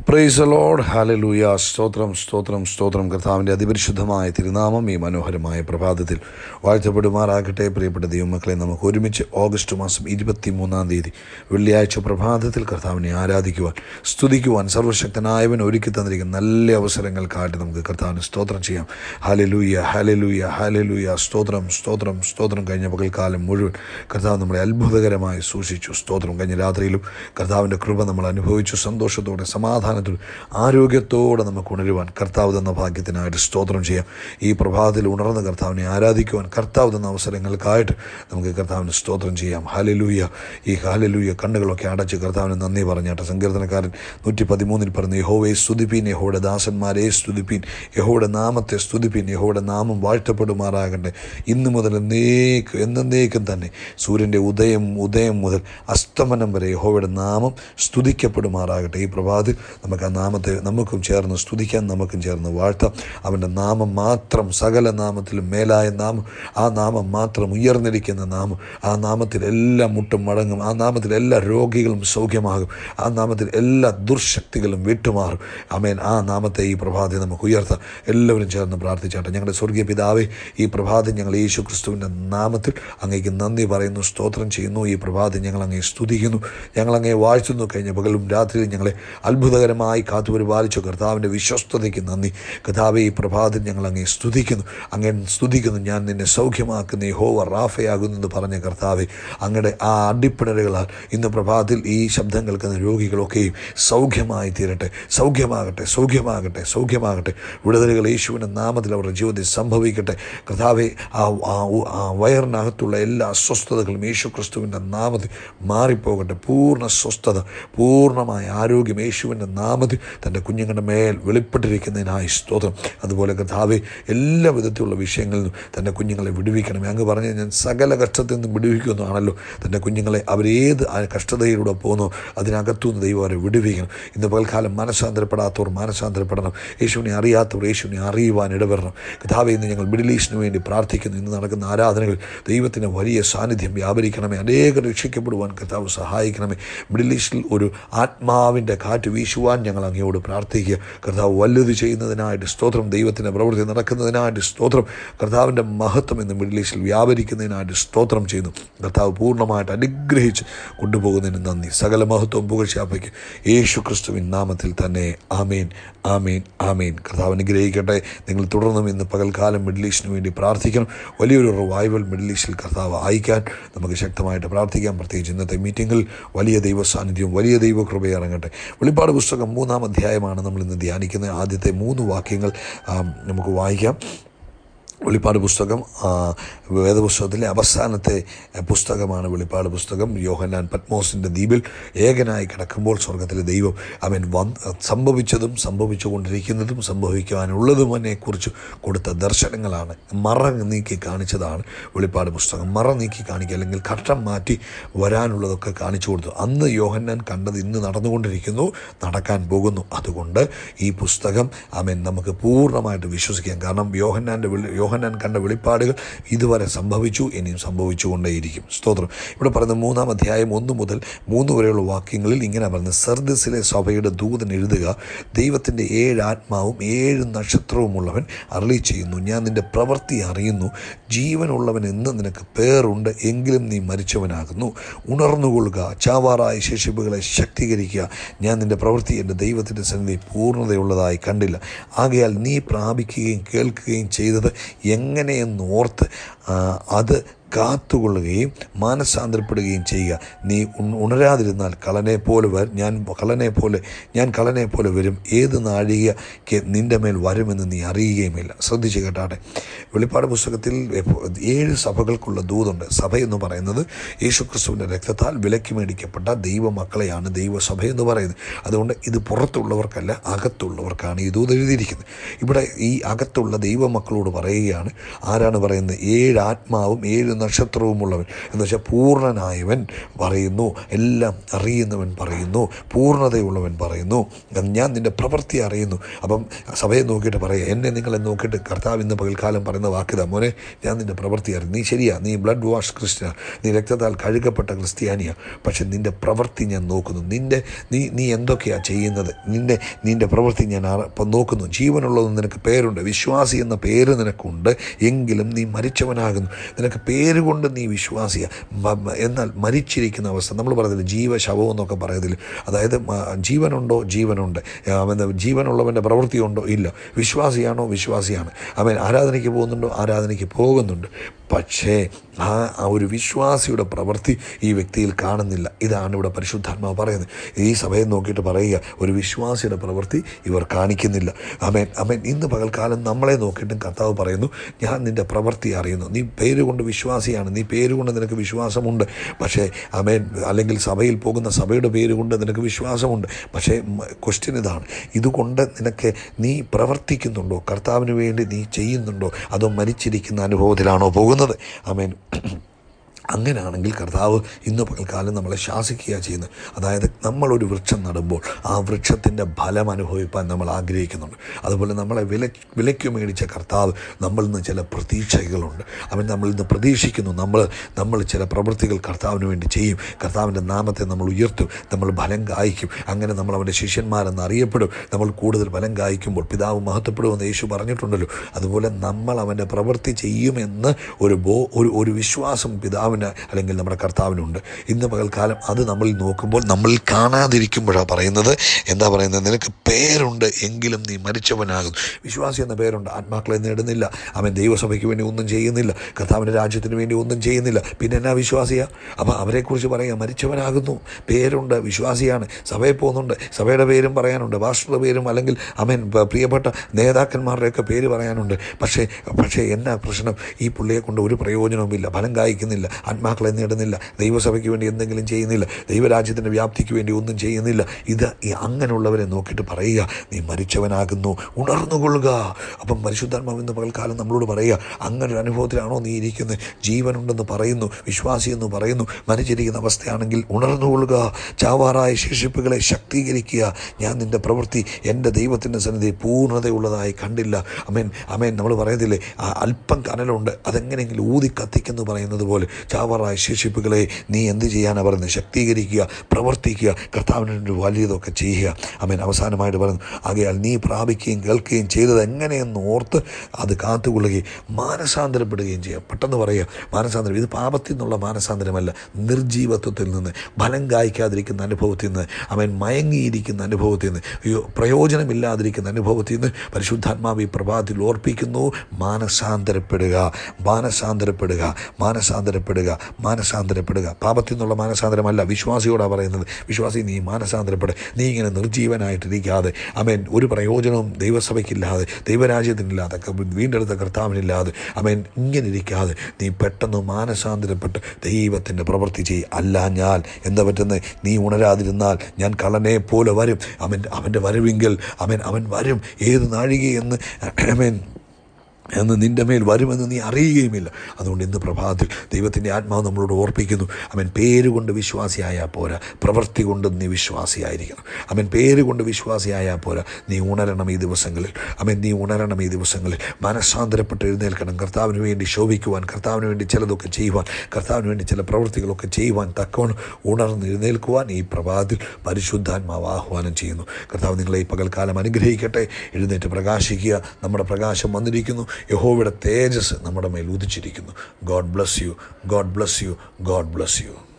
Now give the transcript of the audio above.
price load hallelujah സ്തോത്രം സ്തോത്രം സ്തോത്രം കർത്താവിൻ്റെ അതിപരിശുദ്ധമായ തിരുനാമം ഈ മനോഹരമായ പ്രഭാതത്തിൽ വാഴ്ത്തപ്പെടുമാറാകട്ടെ പ്രിയപ്പെട്ട ദൈവമക്കളെ നമുക്ക് ഒരുമിച്ച് ഓഗസ്റ്റ് മാസം ഇരുപത്തി മൂന്നാം തീയതി വെള്ളിയാഴ്ച പ്രഭാതത്തിൽ കർത്താവിനെ ആരാധിക്കുവാൻ സ്തുതിക്കുവാൻ സർവശക്തനായവൻ ഒരുക്കി തന്നിരിക്കുന്ന നല്ല അവസരങ്ങൾക്കായിട്ട് നമുക്ക് കർത്താവിന് സ്തോത്രം ചെയ്യാം ഹാലലൂയ ഹാലലൂയ ഹാലലൂയ സ്തോത്രം സ്തോത്രം സ്തോത്രം കഴിഞ്ഞ പകൽക്കാലം മുഴുവൻ കർത്താവ് നമ്മളെ അത്ഭുതകരമായി സൂക്ഷിച്ചു സ്തോത്രം കഴിഞ്ഞ രാത്രിയിലും കർത്താവിൻ്റെ കൃപ നമ്മൾ അനുഭവിച്ചു സന്തോഷത്തോടെ സമാധാനത്തോടെ ആരോഗ്യത്തോടെ നമുക്ക് ഉണരുവാൻ കർത്താവ് തന്ന ഭാഗ്യത്തിനായിട്ട് സ്തോത്രം ചെയ്യാം ഈ പ്രഭാതത്തിൽ ഉണർന്ന കർത്താവിനെ ആരാധിക്കുവാൻ കർത്താവ് തന്ന അവസരങ്ങൾക്കായിട്ട് നമുക്ക് കർത്താവിന് സ്തോത്രം ചെയ്യാം ഹാലലൂയ ഈ ഹാലലൂയ കണ്ണുകളൊക്കെ അടച്ച് കർത്താവിന് നന്ദി പറഞ്ഞാട്ടെ സങ്കീർത്തനക്കാരൻ നൂറ്റി പതിമൂന്നിൽ പറഞ്ഞു യഹോവയെ സ്തുതിപ്പീൻ യഹോയുടെ ദാസന്മാരെ സ്തുതിപ്പീൻ യഹോയുടെ നാമത്തെ സ്തുതിപ്പീൻ യഹോയുടെ നാമം വാഴ്ത്തപ്പെടുമാറാകട്ടെ ഇന്ന് മുതൽ എന്നേക്ക് എന്നേക്കും തന്നെ സൂര്യൻ്റെ ഉദയം ഉദയം മുതൽ അസ്തമനം വരെ യഹോവയുടെ നാമം സ്തുതിക്കപ്പെടുമാറാകട്ടെ ഈ പ്രഭാതത്തിൽ നമുക്ക് ആ നാമത്തെ നമുക്കും ചേർന്ന് സ്തുതിക്കാൻ നമുക്കും ചേർന്ന് വാഴ്ത്താം അവൻ്റെ നാമം മാത്രം സകല നാമത്തിലും മേലായ നാമം ആ നാമം മാത്രം ഉയർന്നിരിക്കുന്ന നാമം ആ നാമത്തിൽ എല്ലാ മുട്ടും മടങ്ങും ആ നാമത്തിൽ എല്ലാ രോഗികളും സൗഖ്യമാകും ആ നാമത്തിൽ എല്ലാ ദുർശക്തികളും വിട്ടുമാറും അമേൻ ആ നാമത്തെ ഈ പ്രഭാതം നമുക്ക് ഉയർത്താം എല്ലാവരും ചേർന്ന് പ്രാർത്ഥിച്ചാട്ടെ ഞങ്ങളുടെ സ്വർഗീയ പിതാവേ ഈ പ്രഭാതം ഞങ്ങൾ യേശു ക്രിസ്തുവിൻ്റെ നാമത്തിൽ അങ്ങേക്ക് നന്ദി പറയുന്നു സ്തോത്രം ചെയ്യുന്നു ഈ പ്രഭാതം ഞങ്ങൾ അങ്ങേ സ്തുതിക്കുന്നു ഞങ്ങൾ അങ്ങേ വാഴ്ത്തുന്നു കഴിഞ്ഞ പകലും രാത്രിയിലും ഞങ്ങളെ അത്ഭുതകരമായി കാത്തുപരിപാലിച്ച കർത്താവിൻ്റെ വിശ്വസ്തതയ്ക്ക് നന്ദി കർത്താവെ ഈ പ്രഭാതം ഞങ്ങൾ അങ്ങേ സ്തുതിക്കുന്നു അങ്ങേ സ്തുതിക്കുന്നു ഞാൻ നിന്നെ സൗഖ്യമാക്കുന്ന യഹോവ റാഫയാകുന്നു എന്ന് പറഞ്ഞ കർത്താവെ അങ്ങയുടെ ആ അടിപ്പിണരുകളാൽ ഇന്ന് പ്രഭാതത്തിൽ ഈ ശബ്ദം കേൾക്കുന്ന രോഗികളൊക്കെയും സൗഖ്യമായി തീരട്ടെ സൗഖ്യമാകട്ടെ സൗഖ്യമാകട്ടെ സൗഖ്യമാകട്ടെ വിടുതലുകൾ യേശുവിൻ്റെ നാമത്തിൽ അവരുടെ ജീവിതത്തിൽ സംഭവിക്കട്ടെ കർത്താവെ ആ ആ- ആ വയറിനകത്തുള്ള എല്ലാ അസ്വസ്ഥതകളും യേശു ക്രിസ്തുവിൻ്റെ നാമത്തിൽ മാറിപ്പോകട്ടെ പൂർണ്ണ സ്വസ്ഥത പൂർണ്ണമായ ആരോഗ്യം യേശുവിൻ്റെ നാമത്തിൽ തൻ്റെ കുഞ്ഞുങ്ങളുടെ മേൽ വെളിപ്പെട്ടിരിക്കുന്നതിനായി സ്തോത്രം അതുപോലെ കർത്താവെ എല്ലാ വിധത്തിലുള്ള വിഷയങ്ങളിൽ നിന്നും തൻ്റെ കുഞ്ഞുങ്ങളെ വിടുവിക്കണമേ അങ്ങ് പറഞ്ഞ് ഞാൻ സകല കഷ്ടത്തിൽ നിന്നും വിടുവിക്കുന്നതാണല്ലോ തൻ്റെ കുഞ്ഞുങ്ങളെ അവരേത് ആ കഷ്ടതയിലൂടെ പോകുന്നു അതിനകത്തുനിന്ന് ദൈവം അവരെ വിടുവിക്കണം ഇന്ന് പകൽക്കാലം മനസ്സാന്തരപ്പെടാത്തവർ മനസ്സാന്തരപ്പെടണം യേശുവിനെ അറിയാത്തവർ യേശുവിനെ അറിയുവാൻ ഇടവരണം കഥാവെ ഇന്ന് ഞങ്ങൾ മിഡിൽ ഈസ്റ്റിന് വേണ്ടി പ്രാർത്ഥിക്കുന്നു ഇന്ന് നടക്കുന്ന ആരാധനകൾ ദൈവത്തിൻ്റെ വലിയ സാന്നിധ്യം വ്യാപരിക്കണമേ അനേകം രക്ഷിക്കപ്പെടുവാൻ കർത്താവ് സഹായിക്കണമേ മിഡിൽ ഈസ്റ്റിൽ ഒരു ആത്മാവിൻ്റെ കാറ്റ് വീശുവാൻ ഞങ്ങൾ അങ്ങയോട് പ്രാർത്ഥിക്കുക കർത്താവ് വലുത് ചെയ്യുന്നതിനായിട്ട് സ്തോത്രം ദൈവത്തിൻ്റെ പ്രവൃത്തി നടക്കുന്നതിനായിട്ട് സ്തോത്രം കർത്താവിൻ്റെ മഹത്വം ഇന്ന് മിഡിൽ ഈസ്റ്റിൽ വ്യാപരിക്കുന്നതിനായിട്ട് സ്തോത്രം ചെയ്യുന്നു കർത്താവ് പൂർണ്ണമായിട്ട് അനുഗ്രഹിച്ച് കൊണ്ടുപോകുന്നതിന് നന്ദി സകല മഹത്വം പുകഴ്ചാപ്പയ്ക്ക് യേശു ക്രിസ്തുവിൻ നാമത്തിൽ തന്നെ ആമേൻ ആമേൻ ആമേൻ കർത്താവ് അനുഗ്രഹിക്കട്ടെ നിങ്ങൾ തുടർന്നും ഇന്ന് പകൽക്കാലം മിഡിൽ ഈസ്റ്റിന് വേണ്ടി പ്രാർത്ഥിക്കണം വലിയൊരു റിവൈവൽ മിഡിൽ ഈസ്റ്റിൽ കർത്താവ് അയക്കാൻ നമുക്ക് ശക്തമായിട്ട് പ്രാർത്ഥിക്കാം പ്രത്യേകിച്ച് ഇന്നത്തെ മീറ്റിങ്ങിൽ വലിയ ദൈവ സാന്നിധ്യവും വലിയ ദൈവകൃപ ഇറങ്ങട്ടെ വെളിപ്പാട് പുസ്തകം മൂന്നാം അധ്യായമാണ് നമ്മൾ ഇന്ന് ധ്യാനിക്കുന്നത് ആദ്യത്തെ മൂന്ന് വാക്യങ്ങൾ ആ, നമുക്ക് വായിക്കാം വെളിപ്പാട് പുസ്തകം ആ, വേദപുസ്തകത്തിലെ അവസാനത്തെ പുസ്തകമാണ് വെളിപ്പാട് പുസ്തകം യോഹന്നാൻ പത്മോസിൻ്റെ ദ്വീപിൽ ഏകനായി കിടക്കുമ്പോൾ സ്വർഗത്തിലെ ദൈവം അവൻ വന്ന് സംഭവിച്ചതും സംഭവിച്ചുകൊണ്ടിരിക്കുന്നതും സംഭവിക്കുവാനുള്ളതുമനെ കുറിച്ച് കൊടുത്ത ദർശനങ്ങളാണ് മറ നീക്കി കാണിച്ചതാണ് വെളിപ്പാട് പുസ്തകം മറ നീക്കി കാണിക്കുക അല്ലെങ്കിൽ ഘട്ടം മാറ്റി വരാനുള്ളതൊക്കെ കാണിച്ചു കൊടുത്തു അന്ന് യോഹന്നാൻ കണ്ടത് ഇന്ന് നടന്നുകൊണ്ടിരിക്കുന്നു നടക്കാൻ പോകുന്നു അതുകൊണ്ട് ഈ പുസ്തകം അവൻ നമുക്ക് പൂർണ്ണമായിട്ട് വിശ്വസിക്കാം കാരണം യോഹന്നാൻ്റെ വെളി- യോഹന്നാൻ കണ്ട വെളിപ്പാടുകൾ ഇതുവരെ സംഭവിച്ചു ഇനിയും സംഭവിച്ചുകൊണ്ടേയിരിക്കും സ്തോത്രം ഇവിടെ പറയുന്ന മൂന്നാം അധ്യായം ഒന്ന് മുതൽ മൂന്ന് വരെയുള്ള വാക്യങ്ങളിൽ ഇങ്ങനെ പറയുന്നത് സർദിസിലെ സഭയുടെ ദൂതൻ എഴുതുക ദൈവത്തിൻ്റെ ഏഴ് ആത്മാവും ഏഴ് നക്ഷത്രവുമുള്ളവൻ അരളി ചെയ്യുന്നു ഞാൻ നിന്റെ പ്രവൃത്തി അറിയുന്നു ജീവനുള്ളവൻ എന്ന് നിനക്ക് പേറുണ്ട് എങ്കിലും നീ മരിച്ചവനാകുന്നു ഉണർന്നുകൊള്ളുക ചാവാറായ ശേഷിപ്പുകളെ ശക്തീകരിക്കുക ഞാൻ നിന്റെ പ്രവൃത്തി എൻ്റെ ദൈവത്തിൻ്റെ സന്നിധി പൂർണ്ണതയുള്ളതായി കണ്ടില്ല ആകയാൽ നീ പ്രാപിക്കുകയും കേൾക്കുകയും ചെയ്തത് എങ്ങനെയെന്ന് ഓർത്ത് ആ, അത് കാത്തുകൊള്ളുകയും മാനസാന്തരപ്പെടുകയും ചെയ്യുക നീ ഉൺ- ഉണരാതിരുന്നാൽ കളനെ പോലെ വ ഞാൻ കളനെ പോലെ ഞാൻ കളനെ പോലെ വരും ഏത് നാഴികയ്ക്ക് നിൻ്റെ മേൽ വരുമെന്ന് നീ അറിയുകയുമില്ല ശ്രദ്ധിച്ച് കേട്ടാട്ടെ വെളിപ്പാട് പുസ്തകത്തിൽ എപ്പോ- ഏഴ് സഭകൾക്കുള്ള ദൂതുണ്ട് സഭ എന്ന് പറയുന്നത് യേശുക്രിസ്തുവിൻ്റെ രക്തത്താൽ വിലക്കി മേടിക്കപ്പെട്ട ദൈവമക്കളെയാണ് ദൈവസഭ എന്ന് പറയുന്നത് അതുകൊണ്ട് ഇത് പുറത്തുള്ളവർക്കല്ല അകത്തുള്ളവർക്കാണ് ഈ ദൂത് എഴുതിയിരിക്കുന്നത് ഇവിടെ ഈ അകത്തുള്ള ദൈവമക്കളോട് പറയുകയാണ് ആരാണ് പറയുന്നത് ഏഴ് ആത്മാവും ഏഴ് നക്ഷത്രവുമുള്ളവൻ എന്ന് വെച്ചാൽ പൂർണ്ണനായവൻ പറയുന്നു എല്ലാം അറിയുന്നവൻ പറയുന്നു പൂർണ്ണതയുള്ളവൻ പറയുന്നു ഞാൻ നിൻ്റെ പ്രവൃത്തി അറിയുന്നു അപ്പം സഭയെ നോക്കിയിട്ട് പറയുക എന്നെ നിങ്ങളെ നോക്കിയിട്ട് കർത്താവ് ഇന്ന് പകൽക്കാലം പറയുന്ന വാക്കിതാ മോനെ ഞാൻ നിൻ്റെ പ്രവൃത്തി അറിയും നീ ശരിയാ നീ ബ്ലഡ് വാഷ് ക്രിസ്ത്യനാ നീ രക്തത്താൽ കഴുകപ്പെട്ട ക്രിസ്ത്യാനിയാ പക്ഷെ നിൻ്റെ പ്രവൃത്തി ഞാൻ നോക്കുന്നു നിൻ്റെ നീ നീ എന്തൊക്കെയാണ് ചെയ്യുന്നത് നിൻ്റെ നിൻ്റെ പ്രവൃത്തി ഞാൻ അറ- ഇപ്പം നോക്കുന്നു ജീവനുള്ളതെന്ന് നിനക്ക് പേരുണ്ട് വിശ്വാസി എന്ന പേര് നിനക്കുണ്ട് എങ്കിലും നീ മരിച്ചവനാകുന്നു നിനക്ക് പേര് കൊണ്ട് നീ വിശ്വാസിയ എന്നാൽ മരിച്ചിരിക്കുന്ന അവസ്ഥ നമ്മൾ പറയുന്നില്ല ജീവശവം എന്നൊക്കെ പറയത്തില്ല അതായത് മ- ജീവനുണ്ടോ ജീവനുണ്ട് അവൻ്റെ ജീവനുള്ളവൻ്റെ പ്രവൃത്തിയുണ്ടോ ഇല്ല വിശ്വാസിയാണോ വിശ്വാസിയാണ് അവൻ ആരാധനയ്ക്ക് പോകുന്നുണ്ടോ ആരാധനയ്ക്ക് പോകുന്നുണ്ട് പക്ഷേ ആ ആ ഒരു വിശ്വാസിയുടെ പ്രവൃത്തി ഈ വ്യക്തിയിൽ കാണുന്നില്ല ഇതാണ് ഇവിടെ പരിശുദ്ധാത്മാവ് പറയുന്നത് ഈ സഭയെ നോക്കിയിട്ട് പറയുക ഒരു വിശ്വാസിയുടെ പ്രവൃത്തി ഇവർ കാണിക്കുന്നില്ല അമേൻ അമേൻ ഇന്ന് പകൽക്കാലം നമ്മളെ നോക്കിയിട്ടും കർത്താവ് പറയുന്നു ഞാൻ നിൻ്റെ പ്രവൃത്തി അറിയുന്നു നീ പേര് കൊണ്ട് വിശ്വാസിയാണ് നീ പേര് കൊണ്ട് നിനക്ക് വിശ്വാസമുണ്ട് പക്ഷേ അമേൻ അല്ലെങ്കിൽ സഭയിൽ പോകുന്ന സഭയുടെ പേര് കൊണ്ട് നിനക്ക് വിശ്വാസമുണ്ട് പക്ഷേ ക്വസ്റ്റ്യൻ ഇതാണ് ഇതുകൊണ്ട് നിനക്ക് നീ പ്രവർത്തിക്കുന്നുണ്ടോ കർത്താവിന് വേണ്ടി നീ ചെയ്യുന്നുണ്ടോ അതോ മരിച്ചിരിക്കുന്ന അനുഭവത്തിലാണോ പോകുന്നത് അമേൻ അങ്ങനെയാണെങ്കിൽ കർത്താവ് ഇന്ന് പകൽക്കാലം നമ്മളെ ശാസിക്കുക ചെയ്യുന്നത് അതായത് നമ്മളൊരു വൃക്ഷം നടുമ്പോൾ ആ വൃക്ഷത്തിൻ്റെ ഫലം അനുഭവിപ്പാൻ നമ്മൾ ആഗ്രഹിക്കുന്നുണ്ട് അതുപോലെ നമ്മളെ വില വിലയ്ക്ക് മേടിച്ച കർത്താവ് നമ്മളിൽ നിന്ന് ചില പ്രതീക്ഷകളുണ്ട് അവൻ നമ്മളിൽ നിന്ന് പ്രതീക്ഷിക്കുന്നു നമ്മൾ നമ്മൾ ചില പ്രവൃത്തികൾ കർത്താവിന് വേണ്ടി ചെയ്യും കർത്താവിൻ്റെ നാമത്തെ നമ്മൾ ഉയർത്തും നമ്മൾ ഫലം കായ്ക്കും അങ്ങനെ നമ്മൾ അവൻ്റെ ശിഷ്യന്മാരെന്ന് അറിയപ്പെടും നമ്മൾ കൂടുതൽ ഫലം കായ്ക്കുമ്പോൾ പിതാവ് മഹത്വപ്പെടുമെന്ന് യേശു പറഞ്ഞിട്ടുണ്ടല്ലോ അതുപോലെ നമ്മൾ അവൻ്റെ പ്രവൃത്തി ചെയ്യുമെന്ന് ഒരു ബോ ഒരു ഒരു വിശ്വാസം പിതാവിന് അല്ലെങ്കിൽ നമ്മുടെ കർത്താവിനുണ്ട് ഇന്ന് പകൽക്കാലം അത് നമ്മൾ നോക്കുമ്പോൾ നമ്മൾ കാണാതിരിക്കുമ്പോഴാണ് പറയുന്നത് എന്താ പറയുന്നത് നിനക്ക് പേരുണ്ട് എങ്കിലും നീ മരിച്ചവനാകും വിശ്വാസി എന്ന പേരുണ്ട് ആത്മാക്കളെ നേടുന്നില്ല അവൻ ദൈവസഭയ്ക്ക് വേണ്ടി ഒന്നും ചെയ്യുന്നില്ല കർത്താവിൻ്റെ രാജ്യത്തിന് വേണ്ടി ഒന്നും ചെയ്യുന്നില്ല പിന്നെ എന്നാ വിശ്വാസിയാ അപ്പോൾ അവരെക്കുറിച്ച് പറയുക മരിച്ചവനാകുന്നു പേരുണ്ട് വിശ്വാസിയാണ് സഭയിൽ പോകുന്നുണ്ട് സഭയുടെ പേരും പറയാനുണ്ട് പാസ്റ്ററുടെ പേരും അല്ലെങ്കിൽ അവൻ പ- പ്രിയപ്പെട്ട നേതാക്കന്മാരുടെയൊക്കെ പേര് പറയാനുണ്ട് പക്ഷേ പക്ഷേ എന്നാ പ്രശ്നം ഈ പുള്ളിയെ കൊണ്ട് ഒരു പ്രയോജനവുമില്ല ഫലം കായ്ക്കുന്നില്ല ആത്മാക്കളെ നേടുന്നില്ല ദൈവസഭയ്ക്ക് വേണ്ടി എന്തെങ്കിലും ചെയ്യുന്നില്ല ദൈവരാജ്യത്തിൻ്റെ വ്യാപ്തിക്ക് വേണ്ടി ഒന്നും ചെയ്യുന്നില്ല ഇത് ഈ അങ്ങനെയുള്ളവരെ നോക്കിയിട്ട് പറയുക നീ മരിച്ചവനാകുന്നു ഉണർന്നുകൊള്ളുക അപ്പം പരിശുദ്ധാത്മാവ് ഇന്ന് പകൽക്കാലം നമ്മളോട് പറയുക അങ്ങനെ ഒരു അനുഭവത്തിലാണോ നീ ഇരിക്കുന്നത് ജീവനുണ്ടെന്ന് പറയുന്നു വിശ്വാസി എന്ന് പറയുന്നു മരിച്ചിരിക്കുന്ന അവസ്ഥയാണെങ്കിൽ ഉണർന്നുകൊള്ളുക ചാവാറായ ശേഷിപ്പുകളെ ശക്തീകരിക്കുക ഞാൻ നിൻ്റെ പ്രവൃത്തി എൻ്റെ ദൈവത്തിൻ്റെ സന്നിധി പൂർണ്ണതയുള്ളതായി കണ്ടില്ല അമേൻ അമേൻ നമ്മൾ പറയത്തില്ലേ ആ അല്പം കനലുണ്ട് അതെങ്ങനെയെങ്കിലും ഊതി കത്തിക്കെന്ന് പറയുന്നത് പോലെ ചാവാറായ ശേഷിപ്പുകളെ നീ എന്ത് ചെയ്യാനാണ് പറയുന്നത് ശക്തീകരിക്കുക പ്രവർത്തിക്കുക കർത്താവിന് വേണ്ടി വലിയതൊക്കെ ചെയ്യുക അമേൻ അവസാനമായിട്ട് പറയുന്നു ആകയാൽ നീ പ്രാപിക്കുകയും കേൾക്കുകയും ചെയ്തത് എങ്ങനെയെന്ന് ഓർത്ത് അത് കാത്തുകൊള്ളുകയും മാനസാന്തരപ്പെടുകയും ചെയ്യുക പെട്ടെന്ന് പറയുക മാനസാന്തരം ഇത് പാപത്തിൽ നിന്നുള്ള മാനസാന്തരമല്ല നിർജീവത്വത്തിൽ നിന്ന് ഫലം കായ്ക്കാതിരിക്കുന്ന അനുഭവത്തിൽ നിന്ന് അവൻ മയങ്ങിയിരിക്കുന്ന അനുഭവത്തിൽ നിന്ന് അയ്യോ പ്രയോജനമില്ലാതിരിക്കുന്ന അനുഭവത്തിൽ നിന്ന് പരിശുദ്ധാത്മാവ് ഈ പ്രഭാതത്തിൽ ഓർപ്പിക്കുന്നു മാനസാന്തരപ്പെടുക മാനസാന്തരപ്പെടുക മാനസാന്തരപ്പെടുക മാനസാന്തരപ്പെടുക പാപത്തിൽ നിന്നുള്ള മാനസാന്തരമല്ല വിശ്വാസിയോടാണ് പറയുന്നത് വിശ്വാസി നീ മാനസാന്തരപ്പെടുക നീ ഇങ്ങനെ നിർജീവനായിട്ടിരിക്കാതെ അമേൻ ഒരു പ്രയോജനവും ദൈവസഭയ്ക്കില്ലാതെ ദൈവരാജ്യത്തിനില്ലാതെ ക- വീണ്ടെടുത്ത കർത്താവിനില്ലാതെ അമേൻ ഇങ്ങനെ ഇരിക്കാതെ നീ പെട്ടെന്ന് മാനസാന്തരപ്പെട്ട് ദൈവത്തിൻ്റെ പ്രവൃത്തി ചെയ്യും അല്ലാഞ്ഞാൽ എന്താ പറ്റുന്നത് നീ ഉണരാതിരുന്നാൽ ഞാൻ കള്ളനെ പോലെ വരും അവൻ അവൻ്റെ വരവെങ്കിൽ അവൻ അവൻ വരും ഏത് നാഴികയെന്ന് അമേൻ എന്ന് നിൻ്റെ മേൽ വരുമെന്ന് നീ അറിയുകയുമില്ല അതുകൊണ്ട് ഇന്ന് പ്രഭാതത്തിൽ ദൈവത്തിൻ്റെ ആത്മാവ് നമ്മളോട് ഓർപ്പിക്കുന്നു അവൻ പേരുകൊണ്ട് വിശ്വാസിയായാൽ പോരാ പ്രവൃത്തി കൊണ്ട് നീ വിശ്വാസിയായിരിക്കണം അവൻ പേരുകൊണ്ട് വിശ്വാസിയായാൽ പോരാ നീ ഉണരണം ഈ ദിവസങ്ങളിൽ അവൻ നീ ഉണരണം ഈ ദിവസങ്ങളിൽ മനസ്സാന്തരപ്പെട്ട് എഴുന്നേൽക്കണം കർത്താവിന് വേണ്ടി ശോഭിക്കുവാൻ കർത്താവിന് വേണ്ടി ചിലതൊക്കെ ചെയ്യുവാൻ കർത്താവിന് വേണ്ടി ചില പ്രവൃത്തികളൊക്കെ ചെയ്യുവാൻ തക്കവണ്ണം ഉണർന്ന് എഴുന്നേൽക്കുവാൻ ഈ പ്രഭാതത്തിൽ പരിശുദ്ധാത്മാവ് ആഹ്വാനം ചെയ്യുന്നു കർത്താവ് നിങ്ങളെ ഈ പകൽക്കാലം അനുഗ്രഹിക്കട്ടെ എഴുന്നേറ്റ് പ്രകാശിക്കുക നമ്മുടെ പ്രകാശം വന്നിരിക്കുന്നു യഹോവയുടെ തേജസ് നമ്മുടെ മേൽ ഉദിച്ചിരിക്കുന്നു God bless you God bless you God bless U